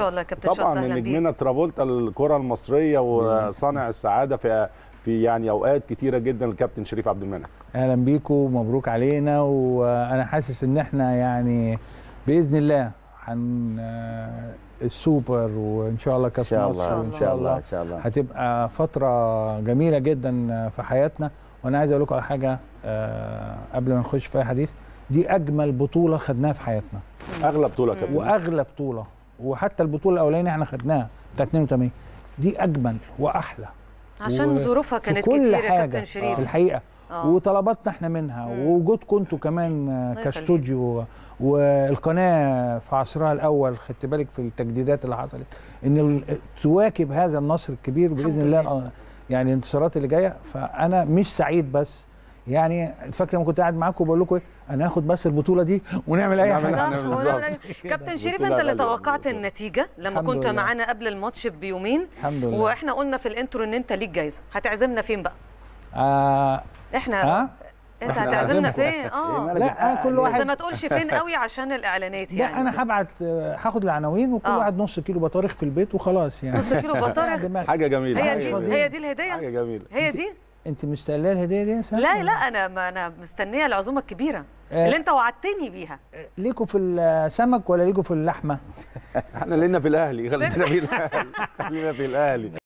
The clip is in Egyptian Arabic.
شاء الله يا كابتن طبعا شطة، أهلاً بيك. نجمنا ترافولتا الكره المصريه وصانع السعاده في في يعني اوقات كتيره جدا الكابتن شريف عبد المنعم اهلا بيكم ومبروك علينا وانا حاسس ان احنا يعني باذن الله هن آه، السوبر وان شاء الله ان كاس شاء مصر الله وان ان شاء شاء الله الله ان شاء الله هتبقى فتره جميله جدا في حياتنا وانا عايز اقول لكم على حاجه آه، قبل ما نخش في اي حديث دي اجمل بطوله خدناها في حياتنا اغلى بطوله كابتن واغلى بطوله وحتى البطوله الاولانيه احنا خدناها بتاعت 82 دي اجمل واحلى عشان و- ظروفها في كانت كل كتير يا حاجة كابتن شريف في الحقيقه آه. وطلباتنا احنا منها مم. ووجودكم انتوا كمان آه، الله كاستوديو والقناه في عصرها الاول خدت بالك في التجديدات اللي حصلت ان ال- تواكب هذا النصر الكبير الحمد باذن الله آه، يعني الانتصارات اللي جايه فانا مش سعيد بس يعني فاكر لما كنت قاعد معاكم بقول لكم ايه انا هاخد بس البطوله دي ونعمل اي نعمل حاجه إحنا صح بالظبط. ونعمل أي- كابتن شريف بطولة انت اللي غالية توقعت بالظبط. النتيجه لما الحمد كنت لله. معانا قبل الماتش بيومين الحمد لله واحنا قلنا في الانترو ان انت ليك جايزه هتعزمنا فين بقى آه احنا ها انت إحنا هتعزمنا هنعزمكم. فين اه لا آه كل بس واحد ما تقولش فين قوي عشان الاعلانات لا يعني انا هبعت آه، هاخد العناوين وكل آه. واحد نص كيلو بطارخ في البيت وخلاص يعني نص كيلو بطارخ دماغ. حاجه جميله هي حاجة دي جميلة. هي دي الهديه حاجه جميله هي دي انت مستنيه الهديه دي يا سهل؟ لا لا انا ما انا مستنيه العزومه الكبيره آه. اللي انت وعدتني بيها ليكوا في السمك ولا ليكوا في اللحمه احنا لينا في الاهلي خلينا في الاهلي خلينا في الاهلي